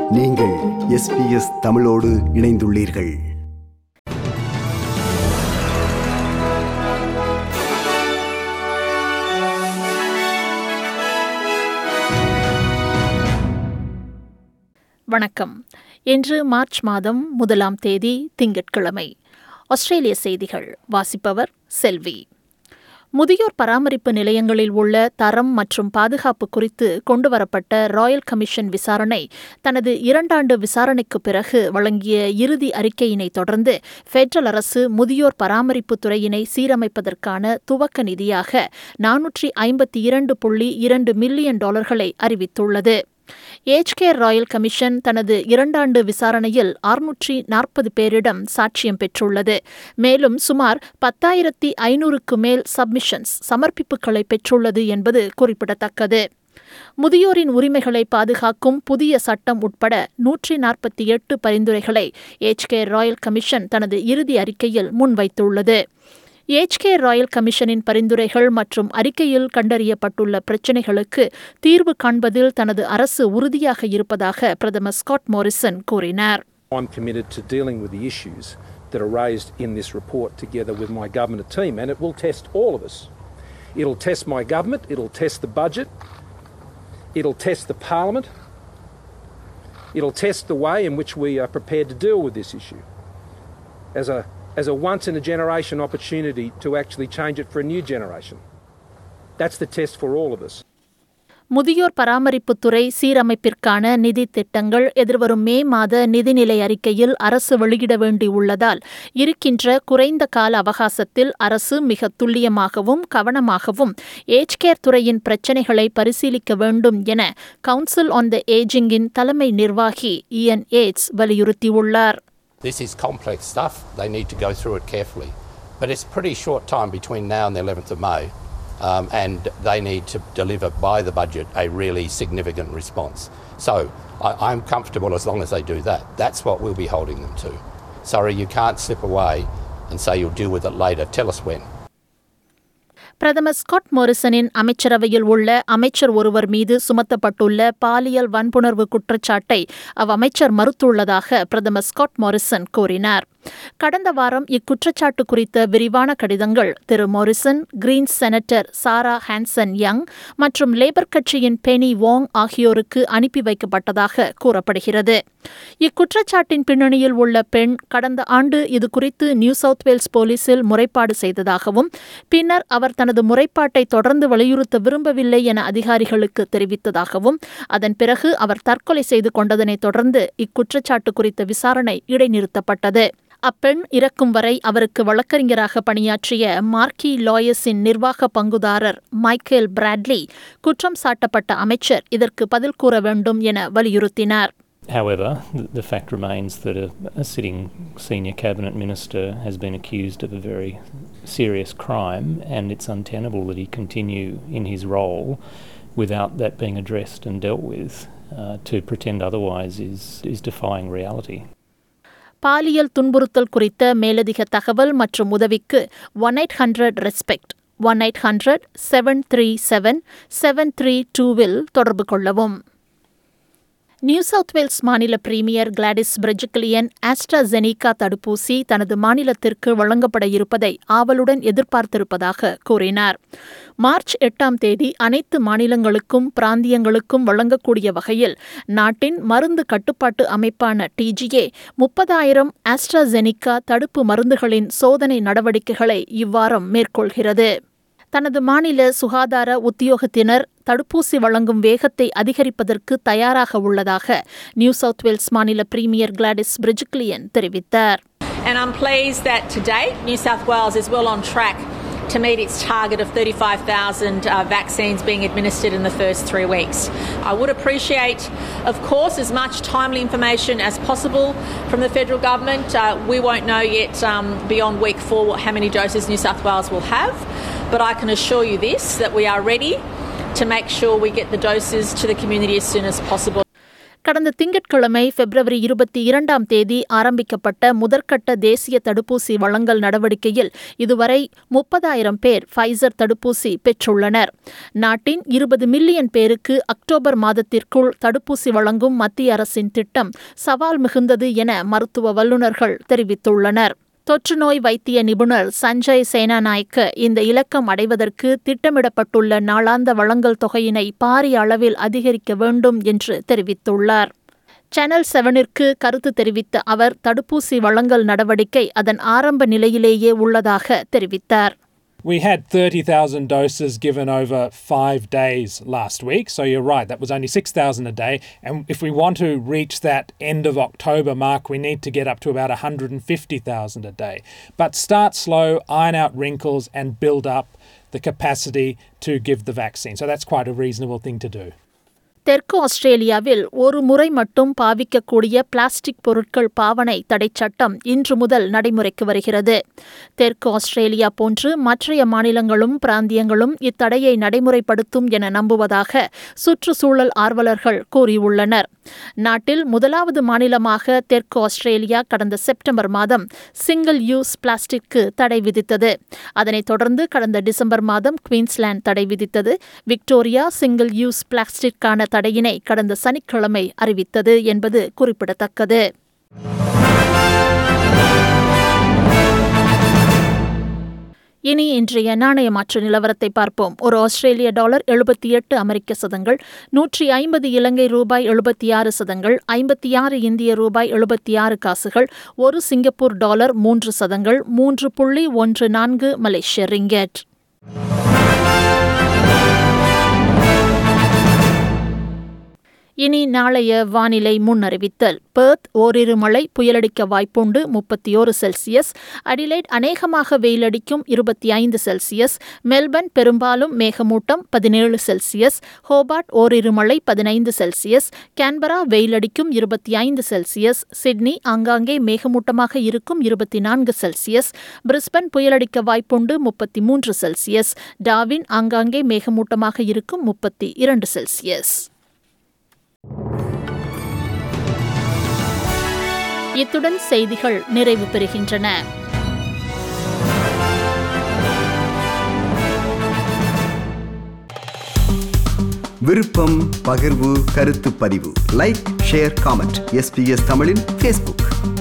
நீங்கள் எஸ்பிஎஸ் தமிழோடு இணைந்துள்ளீர்கள் வணக்கம் இன்று மார்ச் மாதம் முதலாம் தேதி திங்கட்கிழமை ஆஸ்திரேலிய செய்திகள் வாசிப்பவர் செல்வி முதியோர் பராமரிப்பு நிலையங்களில் உள்ள தரம் மற்றும் பாதுகாப்பு குறித்து கொண்டுவரப்பட்ட ராயல் கமிஷன் விசாரணை தனது இரண்டாண்டு விசாரணைக்கு பிறகு வழங்கிய இறுதி அறிக்கையினை தொடர்ந்து பெட்ரல் அரசு முதியோர் பராமரிப்பு துறையினை சீரமைப்பதற்கான துவக்க நிதியாக நானூற்றி ஐம்பத்தி இரண்டு புள்ளி இரண்டு மில்லியன் டாலர்களை அறிவித்துள்ளது ஏஜ் கேர் ராயல் கமிஷன் தனது இரண்டாண்டு விசாரணையில் அறுநூற்றி நாற்பது பேரிடம் சாட்சியம் பெற்றுள்ளது மேலும் சுமார் பத்தாயிரத்தி ஐநூறுக்கு மேல் சப்மிஷன்ஸ் சமர்ப்பிப்புகளை பெற்றுள்ளது என்பது குறிப்பிடத்தக்கது முதியோரின் உரிமைகளை பாதுகாக்கும் புதிய சட்டம் உட்பட நூற்றி நாற்பத்தி எட்டு பரிந்துரைகளை ஏஜ் கேர் ராயல் கமிஷன் தனது இறுதி அறிக்கையில் முன்வைத்துள்ளது ஏச்கே ராயல் கமிஷனின் பரிந்துரைகள் மற்றும் அறிக்கையில் கண்டறியப்பட்டுள்ள பிரச்சினைகளுக்கு தீர்வு காண்பதில் தனது அரசு உறுதியாக இருப்பதாக பிரதமர் ஸ்காட் மோரிசன் கூறினார் I'm committed to dealing with the issues that are raised in this report together with my government team, and it will test all of us. It'll test my government, it'll test the budget, it'll test the parliament, it'll test the way in which we are prepared to deal with this issue as a, as a once in a generation opportunity to actually change it for a new generation. That's the test for all of us. முதியோர் பராமரிப்புத்துறை சீரமைப்பிற்கான நிதி திட்டங்கள் எதிர்வரும் மே மாத நிதிநிலை அறிக்கையில் அரசு வெளியிட வேண்டியுள்ளதால் இருக்கின்ற குறைந்த கால அவகாசத்தில் அரசு மிக துல்லியமாகவும் கவனமாகவும் ஏஜ் கேர் துறையின் பிரச்சினைகளை பரிசீலிக்க வேண்டும் என கவுன்சில் ஆன் த ஏஜிங்கின் தலைமை நிர்வாகி இயன் ஏட்ஸ் வலியுறுத்தியுள்ளார் This is complex stuff. They need to go through it carefully. But it's pretty short time between now and the 11th of May, um, and they need to deliver by the budget a really significant response. So I, I'm comfortable as long as they do that. That's what we'll be holding them to. Sorry, you can't slip away and say you'll deal with it later. Tell us when. பிரதமர் Scott மோரிசனின் அமைச்சரவையில் உள்ள அமைச்சர் ஒருவர் மீது சுமத்தப்பட்டுள்ள பாலியல் வன்புணர்வு குற்றச்சாட்டை அவ்வமைச்சர் மறுத்துள்ளதாக பிரதமர் ஸ்காட் மோரிசன் கூறினார் கடந்த வாரம் இக்குற்றச்சாட்டு குறித்த விரிவான கடிதங்கள் திரு Morrison Greens senator Sarah Hanson Young மற்றும் லேபர் கட்சியின் பெனி வாங் ஆகியோருக்கு அனுப்பி வைக்கப்பட்டதாக கூறப்படுகிறது இக்குற்றச்சாட்டின் பின்னணியில் உள்ள பெண் கடந்த ஆண்டு இது குறித்து நியூ சவுத் வேல்ஸ் போலீசில் முறைப்பாடு செய்ததாகவும் பின்னர் அவர் தனது முறைப்பாட்டை தொடர்ந்து வலியுறுத்த விரும்பவில்லை என அதிகாரிகளுக்கு தெரிவித்ததாகவும் அதன் பிறகு அவர் தற்கொலை செய்து கொண்டதனை தொடர்ந்து இக்குற்றச்சாட்டு குறித்த விசாரணை இடைநிறுத்தப்பட்டது அப்பெண் இறக்கும் வரை அவருக்கு வழக்கறிஞராக பணியாற்றிய மார்க்கி லாயஸின் நிர்வாக பங்குதாரர் மைக்கேல் பிராட்லி குற்றம் சாட்டப்பட்ட அமைச்சர் இதற்கு பதில் கூற வேண்டும் என வலியுறுத்தினார் However, th- the fact remains that a, a sitting senior cabinet minister has been accused of a very serious crime, and it's untenable that he continue in his role without that being addressed and dealt with. Uh, to pretend otherwise is, is defying reality. பாலியல் துன்புறுத்தல் குறித்த மேலதிக தகவல் மற்றும் உதவிக்கு one eight hundred respect one eight hundred seven three seven seven three டூவில் தொடர்பு கொள்ளவும் நியூ சவுத் வேல்ஸ் மாநில பிரீமியர் கிளாடிஸ் பிரெஜிக்லியன் ஆஸ்ட்ராசெனிகா தடுப்பூசி தனது மாநிலத்திற்கு வழங்கப்பட இருப்பதை ஆவலுடன் எதிர்பார்த்திருப்பதாக கூறினார் மார்ச் எட்டாம் தேதி அனைத்து மாநிலங்களுக்கும் பிராந்தியங்களுக்கும் வழங்கக்கூடிய வகையில் நாட்டின் மருந்து கட்டுப்பாட்டு அமைப்பான டிஜிஏ முப்பதாயிரம் ஆஸ்ட்ராசெனிகா தடுப்பு மருந்துகளின் சோதனை நடவடிக்கைகளை இவ்வாரம் மேற்கொள்கிறது தனது மாநில சுகாதார உத்தியோகத்தினர் தடுப்பூசி வழங்கும் வேகத்தை அதிகரிப்பதற்கு தயாராக உள்ளதாக நியூ சவுத் வேல்ஸ் மாநில பிரீமியர் கிளாடிஸ் பிரிஜிக்லியன் தெரிவித்தார் And I'm pleased that to date, New South Wales is well on track to meet its target of 35,000 uh, vaccines being administered in the first three weeks. I would appreciate, of course, as much timely information as possible from the federal government. Uh, we won't know yet um, beyond week four what, how many doses New South Wales will have, but I can assure you this that we are ready to make sure we get the doses to the community as soon as possible. கடந்த திங்கட்கிழமை பிப்ரவரி இருபத்தி இரண்டாம் தேதி ஆரம்பிக்கப்பட்ட முதற்கட்ட தேசிய தடுப்பூசி வழங்கல் நடவடிக்கையில் இதுவரை முப்பதாயிரம் பேர் ஃபைசர் தடுப்பூசி பெற்றுள்ளனர் நாட்டின் இருபது மில்லியன் பேருக்கு அக்டோபர் மாதத்திற்குள் தடுப்பூசி வழங்கும் மத்திய அரசின் திட்டம் சவால் மிகுந்தது என மருத்துவ வல்லுநர்கள் தெரிவித்துள்ளனர் தொற்றுநோய் வைத்திய நிபுணர் சஞ்சய் சேனாநாயக்க இந்த இலக்கம் அடைவதற்கு திட்டமிடப்பட்டுள்ள நாளாந்த வழங்கல் தொகையினை பாரிய அளவில் அதிகரிக்க வேண்டும் என்று தெரிவித்துள்ளார் சேனல் செவனிற்கு கருத்து தெரிவித்த அவர் தடுப்பூசி வழங்கல் நடவடிக்கை அதன் ஆரம்ப நிலையிலேயே உள்ளதாக தெரிவித்தார் We had 30,000 doses given over five days last week. So you're right, that was only 6,000 a day. And if we want to reach that end of October mark, we need to get up to about 150,000 a day. But start slow, iron out wrinkles, and build up the capacity to give the vaccine. So that's quite a reasonable thing to do. தெற்கு ஆஸ்திரேலியாவில் ஒரு முறை மட்டும் பாவிக்கக்கூடிய plastic பொருட்கள் பாவனை தடைச் சட்டம் இன்று முதல் நடைமுறைக்கு வருகிறது தெற்கு ஆஸ்திரேலியா போன்று மற்றைய மாநிலங்களும் பிராந்தியங்களும் இத்தடையை நடைமுறைப்படுத்தும் என நம்புவதாக சுற்றுச்சூழல் ஆர்வலர்கள் கூறியுள்ளனர் நாட்டில் முதலாவது மாநிலமாக தெற்கு ஆஸ்திரேலியா கடந்த செப்டம்பர் மாதம் சிங்கிள் யூஸ் பிளாஸ்டிக்கு தடை விதித்தது அதனைத் தொடர்ந்து கடந்த டிசம்பர் மாதம் குயின்ஸ்லாந்து தடை விதித்தது விக்டோரியா சிங்கிள் யூஸ் பிளாஸ்டிக்கான தடையினை கடந்த சனிக்கிழமை அறிவித்தது என்பது குறிப்பிடத்தக்கது இனி இன்றைய நாணய மாற்று நிலவரத்தை பார்ப்போம் ஒரு ஆஸ்திரேலிய டாலர் எழுபத்தி எட்டு அமெரிக்க சதங்கள் நூற்றி ஐம்பது இலங்கை ரூபாய் எழுபத்தி ஆறு சதங்கள் ஐம்பத்தி ஆறு இந்திய ரூபாய் எழுபத்தி ஆறு காசுகள் ஒரு சிங்கப்பூர் டாலர் மூன்று சதங்கள் மூன்று புள்ளி ஒன்று நான்கு மலேசிய ரிங்கெட் இனி நாளைய வானிலை முன்னறிவித்தல் பெர்த் ஓரிரு மழை புயலடிக்க வாய்ப்புண்டு முப்பத்தி ஓரு செல்சியஸ் அடிலைட் அநேகமாக வெயிலடிக்கும் இருபத்தி ஐந்து செல்சியஸ் மெல்பர்ன் பெரும்பாலும் மேகமூட்டம் பதினேழு செல்சியஸ் ஹோபார்ட் ஓரிரு மழை பதினைந்து செல்சியஸ் கேன்பரா வெயிலடிக்கும் இருபத்தி ஐந்து செல்சியஸ் சிட்னி ஆங்காங்கே மேகமூட்டமாக இருக்கும் இருபத்தி நான்கு செல்சியஸ் பிரிஸ்பன் புயலடிக்க வாய்ப்புண்டு முப்பத்தி மூன்று செல்சியஸ் டாவின் ஆங்காங்கே மேகமூட்டமாக இருக்கும் முப்பத்தி இரண்டு செல்சியஸ் இத்துடன் செய்திகள் நிறைவு பெறுகின்றன விருப்பம் பகிர்வு கருத்து பதிவு லைக் ஷேர் காமெண்ட் எஸ்பிஎஸ் தமிழின் ஃபேஸ்புக்